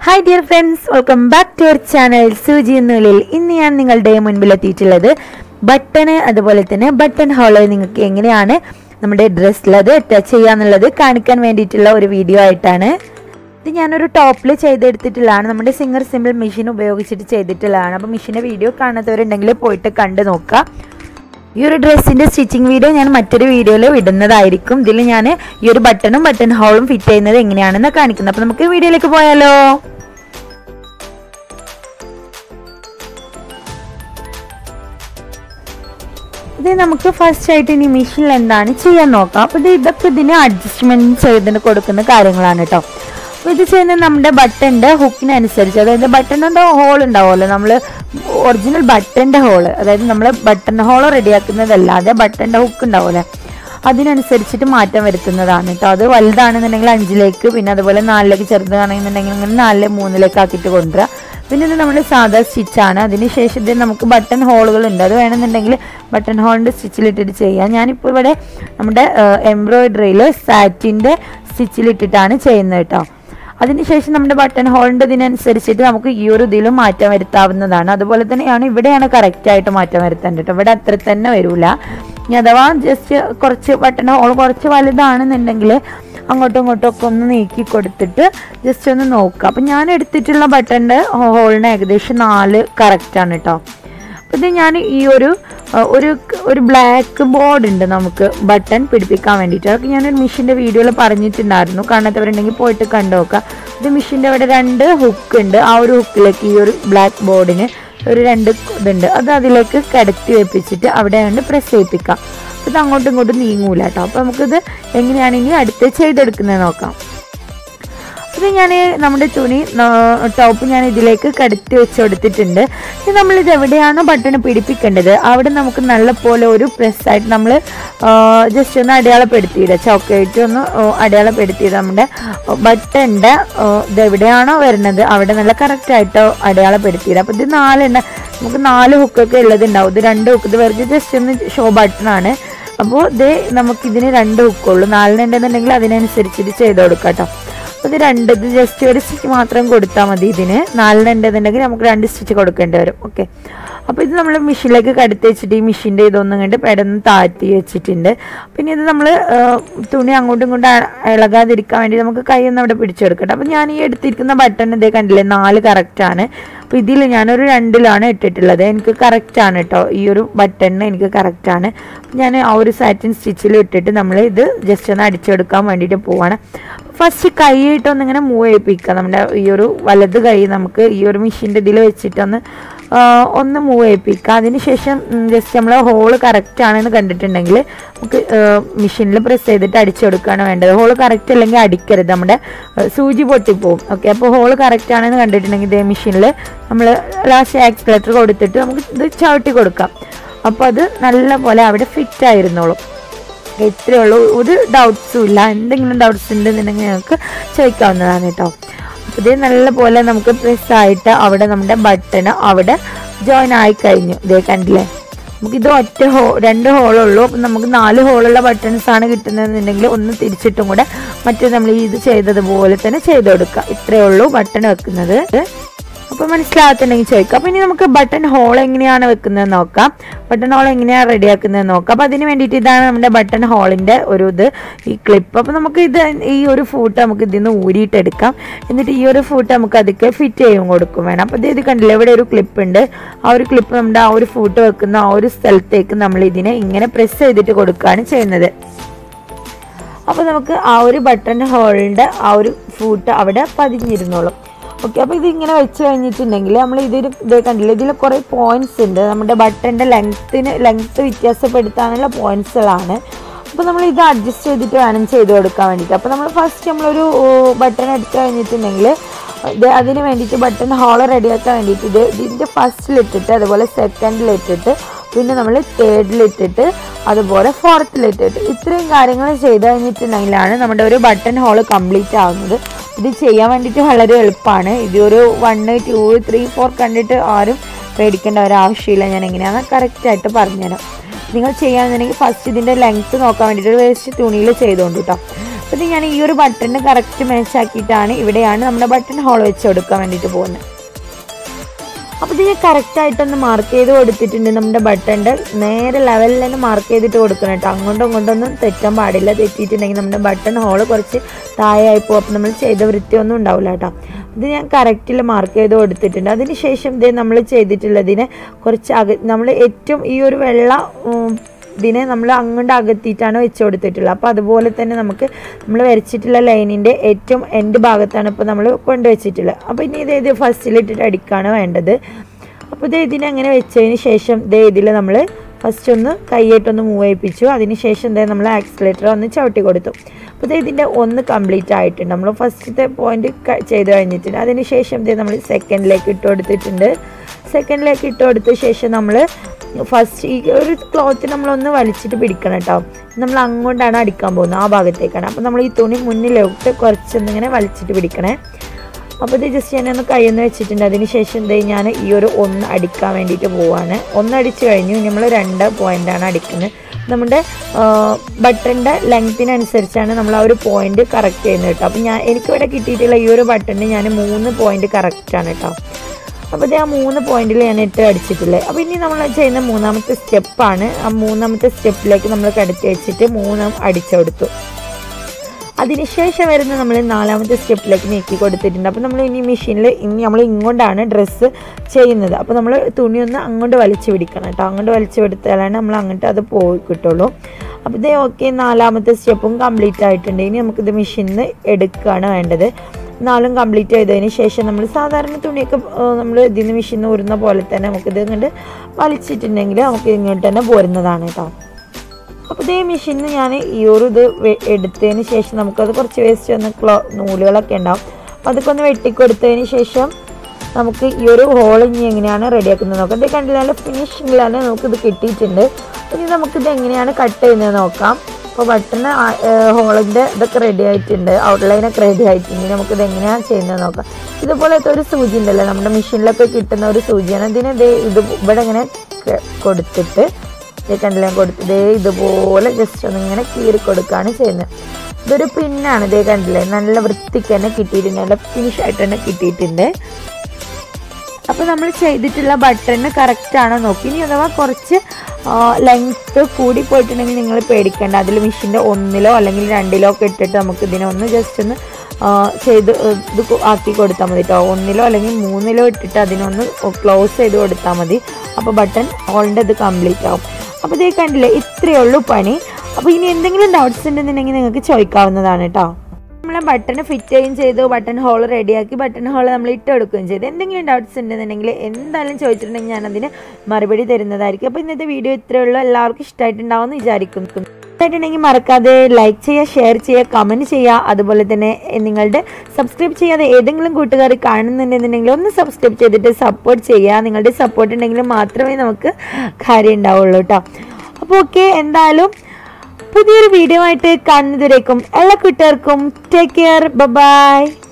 hi dear friends welcome back to our channel Soochi എന്നുള്ളിൽ ഇന്ന് ഞാൻ നിങ്ങളുടെ മുൻപിൽ എത്തിയിട്ടുള്ളത് ബട്ടണ് അതുപോലെ തന്നെ ബട്ടൺ ഹോള് നിങ്ങൾക്ക് എങ്ങനെയാണ് നമ്മുടെ ഡ്രസ്സിലത് ടച്ച് ചെയ്യാന്നുള്ളത് കാണിക്കാൻ വേണ്ടിയിട്ടുള്ള ഒരു വീഡിയോ ആയിട്ടാണ് ഇത് ഞാനൊരു ടോപ്പിൽ ചെയ്തെടുത്തിട്ടുള്ളതാണ് നമ്മുടെ സിംഗർ സിമ്പിൾ മെഷീൻ ഉപയോഗിച്ചിട്ട് ചെയ്തിട്ടുള്ളതാണ് അപ്പോൾ മെഷീൻ്റെ വീഡിയോ കാണാത്തവരുണ്ടെങ്കിൽ പോയിട്ട് കണ്ടു നോക്കുക ഈ ഒരു ഡ്രസ്സിന്റെ സ്റ്റിച്ചിങ് വീഡിയോ ഞാൻ മറ്റൊരു വീഡിയോയിൽ വിടുന്നതായിരിക്കും ഇതിൽ ഞാൻ ഈ ഒരു ബട്ടണും ബട്ടൺ ഹോളും ഫിറ്റ് ചെയ്യുന്നത് എങ്ങനെയാണെന്ന് കാണിക്കുന്നത് അപ്പോൾ നമുക്ക് വീഡിയോയിലേക്ക് പോയാലോ ഇത് നമുക്ക് ഫസ്റ്റ് ആയിട്ട് ഇനി മെഷീനിൽ എന്താണ് ചെയ്യാൻ നോക്കാം അപ്പോൾ ഇത് ഇതൊക്കെ ഇതിന് അഡ്ജസ്റ്റ്മെന്റ് ചെയ്തിട്ട് കൊടുക്കുന്ന കാര്യങ്ങളാണ് കേട്ടോ അപ്പോൾ ഇത് ചെയ്യുന്നത് നമ്മുടെ ബട്ടൻ്റെ ഹുക്കിനനുസരിച്ച് അതായത് ബട്ടണിൻ്റെ ഹോൾ ഉണ്ടാവുമല്ലോ നമ്മൾ ഒറിജിനൽ ബട്ടൻ്റെ ഹോള് അതായത് നമ്മൾ ബട്ടൺ ഹോൾ റെഡിയാക്കുന്നതല്ലാതെ ബട്ടൻ്റെ ഹുക്ക് ഉണ്ടാവുമല്ലോ അതിനനുസരിച്ചിട്ട് മാറ്റം വരുത്തുന്നതാണ് കേട്ടോ അത് വലുതാണെന്നുണ്ടെങ്കിൽ അഞ്ചിലേക്ക് പിന്നെ അതുപോലെ നാലിലേക്ക് ചെറുതാണെന്നുണ്ടെങ്കിൽ ഇങ്ങനെ നാലില് മൂന്നിലേക്ക് ആക്കിയിട്ട് കൊണ്ടുവരിക പിന്നെ ഇത് നമ്മുടെ സാധാ സ്റ്റിച്ചാണ് അതിനുശേഷം ഇത് നമുക്ക് ബട്ടൺ ഹോളുകൾ ഉണ്ട് അത് വേണമെന്നുണ്ടെങ്കിൽ ബട്ടൺ ഹോളിൻ്റെ സ്റ്റിച്ചിലിട്ടിട്ട് ചെയ്യാം ഞാനിപ്പോൾ ഇവിടെ നമ്മുടെ എംബ്രോയിഡറിയിൽ സാറ്റിൻ്റെ സ്റ്റിച്ചിലിട്ടിട്ടാണ് ചെയ്യുന്നത് കേട്ടോ അതിനുശേഷം നമ്മുടെ ബട്ടൺ ഹോളിൻ്റെ ഇതിനനുസരിച്ചിട്ട് നമുക്ക് ഈ ഒരു ഇതിലും മാറ്റം വരുത്താവുന്നതാണ് അതുപോലെ തന്നെയാണ് ഇവിടെയാണ് കറക്റ്റായിട്ട് മാറ്റം വരുത്തേണ്ടത് കേട്ടോ ഇവിടെ അത്ര തന്നെ വരില്ല ഇനി അഥവാ ജസ്റ്റ് കുറച്ച് ബട്ടൺ ഹോൾ കുറച്ച് വലുതാണെന്നുണ്ടെങ്കിൽ അങ്ങോട്ടും ഇങ്ങോട്ടും ഒക്കെ ഒന്ന് നീക്കി കൊടുത്തിട്ട് ജസ്റ്റ് ഒന്ന് നോക്കുക അപ്പം ഞാൻ എടുത്തിട്ടുള്ള ബട്ടൻ്റെ ഹോളിന് ഏകദേശം നാല് കറക്റ്റാണ് കേട്ടോ അപ്പം ഇത് ഞാൻ ഈ ഒരു ഒരു ഒരു ബ്ലാക്ക് ബോർഡ് ഉണ്ട് നമുക്ക് ബട്ടൺ പിടിപ്പിക്കാൻ വേണ്ടിയിട്ട് അതൊക്കെ ഞാനൊരു മെഷീൻ്റെ വീഡിയോയിൽ പറഞ്ഞിട്ടുണ്ടായിരുന്നു കാണാത്തവരുണ്ടെങ്കിൽ പോയിട്ട് കണ്ടു നോക്കുക ഇത് മെഷീൻ്റെ അവിടെ രണ്ട് ഹുക്ക് ഉണ്ട് ആ ഒരു ഹുക്കിലേക്ക് ഈ ഒരു ബ്ലാക്ക് ബോർഡിന് ഒരു രണ്ട് ഇതുണ്ട് അത് അതിലേക്ക് കിടത്തി വെപ്പിച്ചിട്ട് അവിടെ കൊണ്ട് പ്രസ് ചെയ്യിപ്പിക്കാം ഇത് അങ്ങോട്ടും ഇങ്ങോട്ടും നീങ്ങൂല കേട്ടോ അപ്പോൾ നമുക്കിത് എങ്ങനെയാണെങ്കിൽ അടുത്ത് ചെയ്തെടുക്കുന്നത് നോക്കാം ഇത് ഞാൻ നമ്മുടെ തുണി ടോപ്പ് ഞാൻ ഇതിലേക്ക് കടത്തി വെച്ച് കൊടുത്തിട്ടുണ്ട് ഇത് നമ്മളിത് എവിടെയാണോ ബട്ടൺ പിടിപ്പിക്കേണ്ടത് അവിടെ നമുക്ക് നല്ല പോലെ ഒരു പ്രസ്സായിട്ട് നമ്മൾ ജസ്റ്റ് ഒന്ന് അടയാളപ്പെടുത്തിയിടുക ചോക്ലേറ്റ് ഒന്ന് അടയാളപ്പെടുത്തിയത് നമ്മുടെ ബട്ടൻ്റെ ഇത് എവിടെയാണോ വരുന്നത് അവിടെ നല്ല കറക്റ്റായിട്ട് അടയാളപ്പെടുത്തിയിടുക അപ്പോൾ ഇത് നാലെണ്ണ നമുക്ക് നാല് ഹുക്കൊക്കെ ഉള്ളതുണ്ടാവും ഇത് രണ്ട് ഹുക്ക് ഇത് വെറുതെ ജസ്റ്റ് ഒന്ന് ഷോ ബട്ടണാണ് അപ്പോൾ ഇത് നമുക്കിതിന് രണ്ട് ഹുക്കുള്ളൂ നാലിനുണ്ടെന്നുണ്ടെങ്കിൽ അതിനനുസരിച്ചിട്ട് ചെയ്ത് കൊടുക്കാം കേട്ടോ ഇത് രണ്ട് ഇത് ജസ്റ്റ് ഒരു സ്റ്റിച്ച് മാത്രം കൊടുത്താൽ മതി ഇതിന് നാലിനുണ്ടെന്നുണ്ടെങ്കിൽ നമുക്ക് രണ്ട് സ്റ്റിച്ച് കൊടുക്കേണ്ടി വരും ഓക്കെ അപ്പോൾ ഇത് നമ്മൾ മെഷീനിലേക്ക് കടുത്ത് വെച്ചിട്ട് ഈ മെഷീൻ്റെ ഇതൊന്നും കണ്ട് പെടന്ന് താഴ്ത്തി വെച്ചിട്ടുണ്ട് പിന്നെ ഇത് നമ്മൾ തുണി അങ്ങോട്ടും ഇങ്ങോട്ടും ഇളകാതിരിക്കാൻ വേണ്ടി നമുക്ക് കൈ ഒന്ന് അവിടെ പിടിച്ചെടുക്കട്ടെ അപ്പോൾ ഞാൻ ഈ എടുത്തിരിക്കുന്ന ബട്ടൺ ഇതേ കണ്ടില്ലേ നാല് കറക്റ്റാണ് അപ്പോൾ ഇതിൽ ഞാനൊരു രണ്ടിലാണ് ഇട്ടിട്ടുള്ളത് എനിക്ക് കറക്റ്റാണ് കേട്ടോ ഈ ഒരു ബട്ടണിന് എനിക്ക് കറക്റ്റാണ് ഞാൻ ആ ഒരു സാറ്റിൻ സ്റ്റിച്ചിൽ ഇട്ടിട്ട് നമ്മൾ ഇത് ജസ്റ്റ് ഒന്ന് അടിച്ചെടുക്കാൻ വേണ്ടിയിട്ട് പോവാണ് ഫസ്റ്റ് കൈയിട്ടൊന്ന് ഇങ്ങനെ മൂവ് ചെയ്യിപ്പിക്കുക നമ്മുടെ ഈ ഒരു വലത് കൈ നമുക്ക് ഈ ഒരു മെഷീൻ്റെ ഇതിൽ വെച്ചിട്ടൊന്ന് ഒന്ന് മൂവ് ചെയ്യിപ്പിക്കുക അതിനുശേഷം ജസ്റ്റ് നമ്മൾ ഹോള് കറക്റ്റ് ആണെന്ന് കണ്ടിട്ടുണ്ടെങ്കിൽ നമുക്ക് മെഷീനിൽ പ്രസ് ചെയ്തിട്ട് അടിച്ചെടുക്കുകയാണ് വേണ്ടത് ഹോള് കറക്റ്റ് അല്ലെങ്കിൽ അടിക്കരുത് നമ്മുടെ സൂചി പൊട്ടിപ്പോവും ഓക്കെ അപ്പോൾ ഹോള് കറക്റ്റ് ആണെന്ന് കണ്ടിട്ടുണ്ടെങ്കിൽ ഇതേ മെഷീനിൽ നമ്മൾ ലാസ്റ്റ് ആക്സിലേറ്റർ കൊടുത്തിട്ട് നമുക്ക് ഇത് ചവിട്ടി കൊടുക്കാം അപ്പോൾ അത് നല്ല പോലെ അവിടെ ഫിറ്റ് ആയിരുന്നോളും ഇത്രയേ ഉള്ളൂ ഒരു ഡൗട്ട്സും ഇല്ല എന്തെങ്കിലും ഡൗട്ട്സ് ഉണ്ടെന്നുണ്ടെങ്കിൽ ഞങ്ങൾക്ക് ചോദിക്കാവുന്നതാണ് കേട്ടോ അപ്പോൾ ഇത് നല്ല പോലെ നമുക്ക് പ്രസ് ആയിട്ട് അവിടെ നമ്മുടെ ബട്ടൺ അവിടെ ജോയിൻ ആയി കഴിഞ്ഞു ഇതേ കണ്ടില്ലേ നമുക്കിത് ഒറ്റ ഹോ രണ്ട് ഹോളുള്ളൂ അപ്പം നമുക്ക് നാല് ഹോളുള്ള ബട്ടൺസ് ആണ് കിട്ടുന്നതെന്നുണ്ടെങ്കിൽ ഒന്ന് തിരിച്ചിട്ടും കൂടെ മറ്റേ നമ്മൾ ഇത് ചെയ്തതുപോലെ തന്നെ ചെയ്ത് കൊടുക്കുക ഇത്രയേ ഉള്ളൂ ബട്ടൺ വെക്കുന്നത് അപ്പോൾ മനസ്സിലാകത്തുണ്ടെങ്കിൽ ചോദിക്കാം അപ്പോൾ ഇനി നമുക്ക് ബട്ടൺ ഹോൾ എങ്ങനെയാണ് വെക്കുന്നത് നോക്കാം ബട്ടൺ ഹോൾ എങ്ങനെയാണ് റെഡിയാക്കുന്നത് നോക്കാം അപ്പോൾ അതിന് വേണ്ടിയിട്ട് ഇതാണ് നമ്മുടെ ബട്ടൺ ഹോളിൻ്റെ ഒരു ഇത് ഈ ക്ലിപ്പ് അപ്പോൾ നമുക്ക് ഇത് ഈ ഒരു ഫൂട്ട് നമുക്ക് ഇതിൽ നിന്ന് ഊരിയിട്ടെടുക്കാം എന്നിട്ട് ഈ ഒരു ഫൂട്ട് നമുക്ക് അതൊക്കെ ഫിറ്റ് ചെയ്യും കൊടുക്കും വേണം അപ്പോൾ ഇത് കണ്ടില്ല ഇവിടെ ഒരു ക്ലിപ്പ് ഉണ്ട് ആ ഒരു ക്ലിപ്പ് നമ്മുടെ ആ ഒരു ഫൂട്ട് വെക്കുന്ന ആ ഒരു സ്ഥലത്തേക്ക് നമ്മൾ ഇതിനെ ഇങ്ങനെ പ്രസ് ചെയ്തിട്ട് കൊടുക്കുകയാണ് ചെയ്യുന്നത് അപ്പോൾ നമുക്ക് ആ ഒരു ബട്ടൺ ഹോളിൻ്റെ ആ ഒരു ഫൂട്ട് അവിടെ പതിഞ്ഞിരുന്നോളും ഓക്കെ അപ്പോൾ ഇതിങ്ങനെ വെച്ച് കഴിഞ്ഞിട്ടുണ്ടെങ്കിൽ നമ്മൾ ഇതിൽ ഇത് കണ്ടില്ല ഇതിൽ കുറേ പോയിന്റ്സ് ഉണ്ട് നമ്മുടെ ബട്ടൻ്റെ ലെങ്ത്തിന് ലെങ്ത്ത് വ്യത്യാസപ്പെടുത്താനുള്ള പോയിന്റ്സുകളാണ് അപ്പോൾ നമ്മൾ ഇത് അഡ്ജസ്റ്റ് ചെയ്തിട്ട് വേണം ചെയ്ത് കൊടുക്കാൻ വേണ്ടിയിട്ട് അപ്പോൾ നമ്മൾ ഫസ്റ്റ് നമ്മളൊരു ബട്ടൺ എടുത്ത് കഴിഞ്ഞിട്ടുണ്ടെങ്കിൽ ഇത് അതിന് വേണ്ടിയിട്ട് ബട്ടൺ ഹോൾ റെഡിയാക്കാൻ വേണ്ടിയിട്ട് ഇത് ഇതിൻ്റെ ഫസ്റ്റിലിട്ടിട്ട് അതുപോലെ സെക്കൻഡിലിട്ടിട്ട് പിന്നെ നമ്മൾ തേർഡിലിട്ടിട്ട് അതുപോലെ ഫോർത്തിലിട്ടിട്ട് ഇത്രയും കാര്യങ്ങൾ ചെയ്ത് കഴിഞ്ഞിട്ടുണ്ടെങ്കിലാണ് നമ്മുടെ ഒരു ബട്ടൺ ഹോൾ കംപ്ലീറ്റ് ആകുന്നത് ഇത് ചെയ്യാൻ വേണ്ടിയിട്ട് വളരെ എളുപ്പമാണ് ഇതൊരു വണ്ണ് ടു ത്രീ ഫോർ കണ്ടിട്ട് ആരും പേടിക്കേണ്ട ഒരാവശ്യമില്ല ഞാൻ എങ്ങനെയാണെന്ന് കറക്റ്റായിട്ട് പറഞ്ഞുതരാം നിങ്ങൾ ചെയ്യുകയാണെന്നുണ്ടെങ്കിൽ ഫസ്റ്റ് ഇതിൻ്റെ ലെങ്ത്ത് നോക്കാൻ വേണ്ടിയിട്ട് ഒരു വേസ്റ്റ് തുണിയിൽ ചെയ്തുകൊണ്ട് കേട്ടോ അപ്പോൾ ഇത് ഞാൻ ഈ ഒരു ബട്ടണ് കറക്റ്റ് മാച്ച് ആക്കിയിട്ടാണ് ഇവിടെയാണ് നമ്മുടെ ബട്ടൺ ഹോൾ വെച്ച് കൊടുക്കാൻ വേണ്ടിയിട്ട് പോകുന്നത് അപ്പോൾ ഇത് ഞാൻ കറക്റ്റായിട്ടൊന്ന് മാർക്ക് ചെയ്ത് കൊടുത്തിട്ടുണ്ട് നമ്മുടെ ബട്ടൻ്റെ നേരെ ലെവലിൽ തന്നെ മാർക്ക് ചെയ്തിട്ട് കൊടുക്കണം കേട്ടോ അങ്ങോട്ടും ഇങ്ങോട്ടൊന്നും തെറ്റാൻ പാടില്ല തെറ്റിയിട്ടുണ്ടെങ്കിൽ നമ്മുടെ ബട്ടൺ ഹോള് കുറച്ച് താഴെയായി പോകും അപ്പോൾ നമ്മൾ ചെയ്ത വൃത്തിയൊന്നും ഉണ്ടാവില്ല കേട്ടോ ഇത് ഞാൻ കറക്റ്റിൽ മാർക്ക് ചെയ്ത് കൊടുത്തിട്ടുണ്ട് അതിന് ശേഷം ഇത് നമ്മൾ ചെയ്തിട്ടുള്ളതിനെ കുറച്ച് അക നമ്മൾ ഏറ്റവും ഈ ഒരു വെള്ള ഉം, ഇതിനെ നമ്മൾ അങ്ങോട്ട് അകത്തിയിട്ടാണ് വെച്ച് കൊടുത്തിട്ടുള്ളത് അപ്പോൾ അതുപോലെ തന്നെ നമുക്ക് നമ്മൾ വരച്ചിട്ടുള്ള ലൈനിൻ്റെ ഏറ്റവും എൻഡ് ഭാഗത്താണ് ഇപ്പോൾ നമ്മൾ കൊണ്ടുവച്ചിട്ടുള്ളത് അപ്പോൾ ഇനി ഇത് ഇത് ഫസ്റ്റിലിട്ടിട്ട് അടിക്കുകയാണ് വേണ്ടത് അപ്പോൾ ഇത് ഇതിനെ അങ്ങനെ വെച്ചതിന് ശേഷം ദേ ഇതിൽ നമ്മൾ ഫസ്റ്റ് ഒന്ന് കൈയായിട്ടൊന്ന് മൂവ് ചെയ്യിപ്പിച്ചു അതിന് ശേഷം ദേ നമ്മൾ ആക്സിലേറ്റർ ഒന്ന് ചവിട്ടി കൊടുത്തു അപ്പോൾ ദേ ഇതിൻ്റെ ഒന്ന് കംപ്ലീറ്റ് ആയിട്ടുണ്ട് നമ്മൾ ഫസ്റ്റത്തെ പോയിന്റ് ചെയ്ത് കഴിഞ്ഞിട്ടുണ്ട് അതിന് ശേഷം ദേ നമ്മൾ സെക്കൻഡിലേക്ക് ഇട്ട് കൊടുത്തിട്ടുണ്ട് സെക്കൻഡിലേക്ക് ഇട്ട് കൊടുത്ത ശേഷം നമ്മൾ ഫസ്റ്റ് ഈ ഒരു ക്ലോത്ത് നമ്മളൊന്ന് വലിച്ചിട്ട് പിടിക്കണം കേട്ടോ നമ്മൾ അങ്ങോട്ടാണ് അടിക്കാൻ പോകുന്നത് ആ ഭാഗത്തേക്കാണ് അപ്പോൾ നമ്മൾ ഈ തുണി മുന്നിലോട്ട് കുറച്ചൊന്നിങ്ങനെ വലിച്ചിട്ട് പിടിക്കണേ അപ്പോൾ ഇത് ജസ്റ്റ് ഞാനൊന്ന് കയ്യൊന്ന് വെച്ചിട്ടുണ്ട് അതിന് ശേഷം ദേ ഞാൻ ഈ ഒരു ഒന്ന് അടിക്കാൻ വേണ്ടിയിട്ട് പോവാണ് ഒന്ന് അടിച്ച് കഴിഞ്ഞു നമ്മൾ രണ്ട് പോയിൻ്റാണ് അടിക്കുന്നത് നമ്മുടെ ബട്ടൻ്റെ ലെങ്ത്തിനനുസരിച്ചാണ് നമ്മൾ ആ ഒരു പോയിന്റ് കറക്റ്റ് ചെയ്യുന്നത് കേട്ടോ അപ്പോൾ ഞാൻ എനിക്കിവിടെ കിട്ടിയിട്ടുള്ള ഈ ഒരു ബട്ടണിന് ഞാൻ മൂന്ന് പോയിന്റ് കറക്റ്റാണ് കേട്ടോ അപ്പോൾ ഇത് ആ മൂന്ന് പോയിന്റിൽ ഞാൻ ഇട്ട് അടിച്ചിട്ടില്ലേ അപ്പോൾ ഇനി നമ്മൾ ചെയ്യുന്ന മൂന്നാമത്തെ സ്റ്റെപ്പാണ് ആ മൂന്നാമത്തെ സ്റ്റെപ്പിലേക്ക് നമ്മൾ കടത്തി വെച്ചിട്ട് മൂന്നും അടിച്ചു കൊടുത്തു അതിനുശേഷം വരുന്ന നമ്മൾ നാലാമത്തെ സ്റ്റെപ്പിലേക്ക് നീക്കി കൊടുത്തിട്ടുണ്ട് അപ്പോൾ നമ്മൾ ഇനി മെഷീനിൽ ഇനി നമ്മൾ ഇങ്ങോട്ടാണ് ഡ്രസ്സ് ചെയ്യുന്നത് അപ്പോൾ നമ്മൾ തുണി ഒന്ന് അങ്ങോട്ട് വലിച്ചു പിടിക്കണം കേട്ടോ അങ്ങോട്ട് വലിച്ചു പിടിച്ചാലാണ് നമ്മൾ അങ്ങോട്ട് അത് പോയി കിട്ടുള്ളൂ അപ്പോൾ ഇതേ ഓക്കെ നാലാമത്തെ സ്റ്റെപ്പും കംപ്ലീറ്റ് ആയിട്ടുണ്ട് ഇനി നമുക്കിത് മെഷീനിൽ നിന്ന് എടുക്കുകയാണ് വേണ്ടത് നാലും കംപ്ലീറ്റ് ചെയ്തതിന് ശേഷം നമ്മൾ സാധാരണ തുണിയൊക്കെ നമ്മൾ ഇതിന് മെഷീനിൽ ഊരുന്ന പോലെ തന്നെ നമുക്കിത് ഇങ്ങോട്ട് വലിച്ചിട്ടുണ്ടെങ്കിൽ നമുക്ക് ഇങ്ങോട്ട് തന്നെ പോരുന്നതാണ് കേട്ടോ അപ്പോൾ ഇതേ മെഷീനിൽ ഞാൻ ഈ ഒരു ഇത് വെ- എടുത്തതിന് ശേഷം നമുക്കത് കുറച്ച് വേസ്റ്റ് വന്ന ക്ലോ നൂലുകളൊക്കെ ഉണ്ടാവും അപ്പോൾ അതൊക്കെ ഒന്ന് വെട്ടിക്കൊടുത്തതിന് ശേഷം നമുക്ക് ഈ ഒരു ഹോൾ ഇനി എങ്ങനെയാണ് റെഡിയാക്കുന്നത് നോക്കാം ഇത് കണ്ടില്ല നല്ല ഫിനിഷിങ്ങിലാണ് നമുക്കിത് കിട്ടിയിട്ടുണ്ട് ഇനി നമുക്കിത് എങ്ങനെയാണ് കട്ട് ചെയ്യുന്നത് നോക്കാം അപ്പോൾ ബട്ടണ് ഹോളിൻ്റെ ഇതൊക്കെ റെഡി ആയിട്ടുണ്ട് ഔട്ട്ലൈനൊക്കെ റെഡി ആയിട്ടുണ്ട് ഇനി നമുക്കിത് എങ്ങനെയാണ് ചെയ്യുന്നത് നോക്കാം ഇതുപോലത്തെ ഒരു സൂചി ഉണ്ടല്ലോ നമ്മുടെ മെഷീനിലൊക്കെ കിട്ടുന്ന ഒരു സൂചിയാണ് ഇതിന് ഇത് ഇത് ഇവിടെ ഇങ്ങനെ ക- കൊടുത്തിട്ട് ഇത് കണ്ടില്ല കൊടുത്ത് ദേ ഇതുപോലെ ജസ്റ്റ് ഒന്ന് ഇങ്ങനെ കീറി കൊടുക്കുകയാണ് ചെയ്യുന്നത് ഇതൊരു പിന്നാണ് ഇതേ കണ്ടില്ലേ നല്ല വൃത്തിക്ക് തന്നെ കിട്ടിയിട്ടുണ്ട് നല്ല ഫിനിഷ് ആയിട്ട് തന്നെ കിട്ടിയിട്ടുണ്ട് അപ്പോൾ നമ്മൾ ചെയ്തിട്ടുള്ള ബട്ടണ് കറക്റ്റ് ആണോ നോക്കി ഇനി അഥവാ കുറച്ച് ലെങ്ത്ത് കൂടി പോയിട്ടുണ്ടെങ്കിൽ നിങ്ങൾ പേടിക്കേണ്ട അതിൽ മെഷീൻ്റെ ഒന്നിലോ അല്ലെങ്കിൽ രണ്ടിലോ ഒക്കെ ഇട്ടിട്ട് നമുക്ക് ഇതിനെ ഒന്ന് ജസ്റ്റ് ഒന്ന് ആ, ചെയ്ത് ഇത് കൊ- ആക്കി കൊടുത്താൽ മതി കേട്ടോ ഒന്നിലോ അല്ലെങ്കിൽ മൂന്നിലോ ഇട്ടിട്ട് അതിനൊന്ന് ക്ലോസ് ചെയ്ത് കൊടുത്താൽ മതി അപ്പോൾ ബട്ടൺ ഹോളിൻ്റെ ഇത് കംപ്ലീറ്റ് ആവും അപ്പോൾ ഇതേ കണ്ടില്ലേ ഇത്രയേ ഉള്ളൂ പണി അപ്പോൾ ഇനി എന്തെങ്കിലും ഡൗട്ട്സ് ഉണ്ടെന്നുണ്ടെങ്കിൽ നിങ്ങൾക്ക് ചോദിക്കാവുന്നതാണ് കേട്ടോ നമ്മൾ ബട്ടൺ ഫിറ്റ് ചെയ്യുകയും ചെയ്തു ബട്ടൺ ഹോൾ റെഡിയാക്കി ബട്ടൺ ഹോൾ നമ്മൾ ഇട്ട് കൊടുക്കുകയും ചെയ്തു എന്തെങ്കിലും ഡൗട്ട്സ് ഉണ്ടെന്നുണ്ടെങ്കിൽ എന്തായാലും ചോദിച്ചിട്ടുണ്ടെങ്കിൽ ഞാനതിന് മറുപടി തരുന്നതായിരിക്കും അപ്പോൾ ഇന്നത്തെ വീഡിയോ ഇത്രയേ ഉള്ളൂ എല്ലാവർക്കും ഇഷ്ടമായിട്ടുണ്ടാവും എന്ന് വിചാരിക്കുന്നു ഇഷ്ടമായിട്ടുണ്ടെങ്കിൽ മറക്കാതെ ലൈക്ക് ചെയ്യുക ഷെയർ ചെയ്യുക കമൻറ്റ് ചെയ്യുക അതുപോലെ തന്നെ നിങ്ങളുടെ സബ്സ്ക്രൈബ് ചെയ്യാതെ ഏതെങ്കിലും കൂട്ടുകാർ കാണുന്നുണ്ടെന്നുണ്ടെങ്കിൽ ഒന്ന് സബ്സ്ക്രൈബ് ചെയ്തിട്ട് സപ്പോർട്ട് ചെയ്യുക നിങ്ങളുടെ സപ്പോർട്ട് ഉണ്ടെങ്കിൽ മാത്രമേ നമുക്ക് കാര്യം ഉണ്ടാവുള്ളൂ കേട്ടോ അപ്പോൾ ഓക്കെ എന്തായാലും പുതിയൊരു വീഡിയോ ആയിട്ട് കാണുന്നതുവരേക്കും എല്ലാ കൂട്ടുകാർക്കും ടേക്ക് കെയർ ബൈ